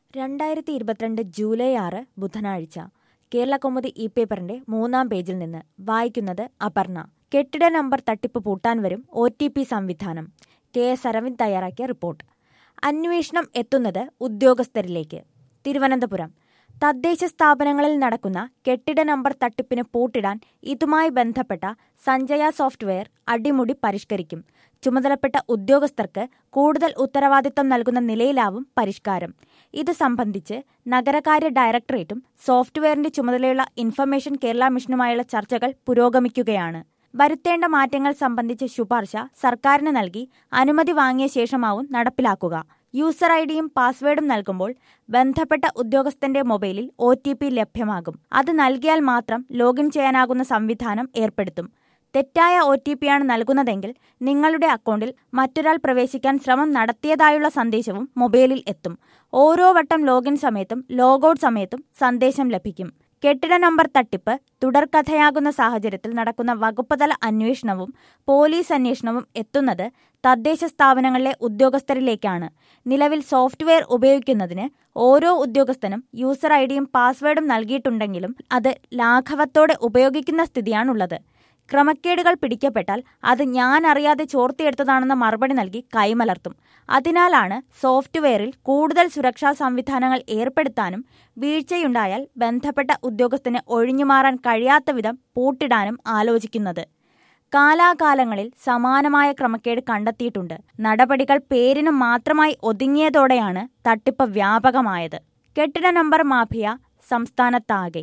രണ്ടായിരത്തി ഇരുപത്തിരണ്ട് ജൂലൈ ആറ് ബുധനാഴ്ച കേരളകൗമുദി ഇ പേപ്പറിന്റെ മൂന്നാം പേജിൽ നിന്ന് വായിക്കുന്നത് അപർണ കെട്ടിട നമ്പർ തട്ടിപ്പ് പൂട്ടാൻ വരും ഒ ടി പി സംവിധാനം കെ എസ് അരവിന്ദ് തയ്യാറാക്കിയ റിപ്പോർട്ട് അന്വേഷണം എത്തുന്നത് ഉദ്യോഗസ്ഥരിലേക്ക് തിരുവനന്തപുരം തദ്ദേശ സ്ഥാപനങ്ങളിൽ നടക്കുന്ന കെട്ടിട നമ്പർ തട്ടിപ്പിന് പൂട്ടിടാൻ ഇതുമായി ബന്ധപ്പെട്ട സഞ്ജയ സോഫ്റ്റ്വെയർ അടിമുടി പരിഷ്കരിക്കും ചുമതലപ്പെട്ട ഉദ്യോഗസ്ഥർക്ക് കൂടുതൽ ഉത്തരവാദിത്തം നൽകുന്ന നിലയിലാവും പരിഷ്കാരം ഇത് സംബന്ധിച്ച് നഗരകാര്യ ഡയറക്ടറേറ്റും സോഫ്റ്റ്വെയറിന്റെ ചുമതലയുള്ള ഇൻഫർമേഷൻ കേരള മിഷനുമായുള്ള ചർച്ചകൾ പുരോഗമിക്കുകയാണ് വരുത്തേണ്ട മാറ്റങ്ങൾ സംബന്ധിച്ച ശുപാർശ സർക്കാരിന് നൽകി അനുമതി വാങ്ങിയ ശേഷമാവും നടപ്പിലാക്കുക യൂസർ ഐ ഡിയും പാസ്വേഡും നൽകുമ്പോൾ ബന്ധപ്പെട്ട ഉദ്യോഗസ്ഥന്റെ മൊബൈലിൽ ഒ ലഭ്യമാകും അത് നൽകിയാൽ മാത്രം ലോഗിൻ ചെയ്യാനാകുന്ന സംവിധാനം ഏർപ്പെടുത്തും തെറ്റായ ഒ ടി പിയാണ് നൽകുന്നതെങ്കിൽ നിങ്ങളുടെ അക്കൗണ്ടിൽ മറ്റൊരാൾ പ്രവേശിക്കാൻ ശ്രമം നടത്തിയതായുള്ള സന്ദേശവും മൊബൈലിൽ എത്തും ഓരോ വട്ടം ലോഗിൻ സമയത്തും ലോഗൌട്ട് സമയത്തും സന്ദേശം ലഭിക്കും കെട്ടിട നമ്പർ തട്ടിപ്പ് തുടർക്കഥയാകുന്ന സാഹചര്യത്തിൽ നടക്കുന്ന വകുപ്പുതല അന്വേഷണവും പോലീസ് അന്വേഷണവും എത്തുന്നത് തദ്ദേശ സ്ഥാപനങ്ങളിലെ ഉദ്യോഗസ്ഥരിലേക്കാണ് നിലവിൽ സോഫ്റ്റ്വെയർ ഉപയോഗിക്കുന്നതിന് ഓരോ ഉദ്യോഗസ്ഥനും യൂസർ ഐ ഡിയും പാസ്വേഡും നൽകിയിട്ടുണ്ടെങ്കിലും അത് ലാഘവത്തോടെ ഉപയോഗിക്കുന്ന സ്ഥിതിയാണുള്ളത് ക്രമക്കേടുകൾ പിടിക്കപ്പെട്ടാൽ അത് ഞാൻ അറിയാതെ ചോർത്തിയെടുത്തതാണെന്ന മറുപടി നൽകി കൈമലർത്തും അതിനാലാണ് സോഫ്റ്റ്വെയറിൽ കൂടുതൽ സുരക്ഷാ സംവിധാനങ്ങൾ ഏർപ്പെടുത്താനും വീഴ്ചയുണ്ടായാൽ ബന്ധപ്പെട്ട ഉദ്യോഗസ്ഥന് ഒഴിഞ്ഞുമാറാൻ കഴിയാത്ത വിധം പൂട്ടിടാനും ആലോചിക്കുന്നത് കാലാകാലങ്ങളിൽ സമാനമായ ക്രമക്കേട് കണ്ടെത്തിയിട്ടുണ്ട് നടപടികൾ പേരിന് മാത്രമായി ഒതുങ്ങിയതോടെയാണ് തട്ടിപ്പ് വ്യാപകമായത് കെട്ടിട നമ്പർ മാഫിയ സംസ്ഥാനത്താകെ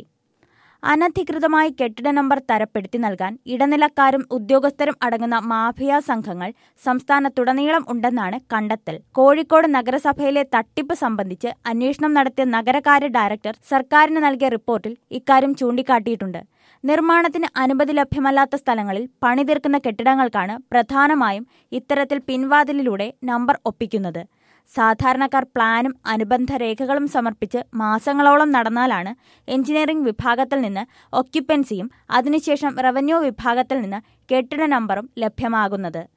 അനധികൃതമായി കെട്ടിട നമ്പർ തരപ്പെടുത്തി നൽകാൻ ഇടനിലക്കാരും ഉദ്യോഗസ്ഥരും അടങ്ങുന്ന മാഫിയ സംഘങ്ങൾ സംസ്ഥാനത്തുടനീളം ഉണ്ടെന്നാണ് കണ്ടെത്തൽ കോഴിക്കോട് നഗരസഭയിലെ തട്ടിപ്പ് സംബന്ധിച്ച് അന്വേഷണം നടത്തിയ നഗരകാര്യ ഡയറക്ടർ സർക്കാരിന് നൽകിയ റിപ്പോർട്ടിൽ ഇക്കാര്യം ചൂണ്ടിക്കാട്ടിയിട്ടുണ്ട് നിർമ്മാണത്തിന് അനുമതി ലഭ്യമല്ലാത്ത സ്ഥലങ്ങളിൽ പണിതീർക്കുന്ന കെട്ടിടങ്ങൾക്കാണ് പ്രധാനമായും ഇത്തരത്തിൽ പിൻവാതിലിലൂടെ നമ്പർ ഒപ്പിക്കുന്നത് സാധാരണക്കാർ പ്ലാനും അനുബന്ധ രേഖകളും സമർപ്പിച്ച് മാസങ്ങളോളം നടന്നാലാണ് എഞ്ചിനീയറിംഗ് വിഭാഗത്തിൽ നിന്ന് ഒക്യുപ്പൻസിയും അതിനുശേഷം റവന്യൂ വിഭാഗത്തിൽ നിന്ന് കെട്ടിട നമ്പറും ലഭ്യമാകുന്നത്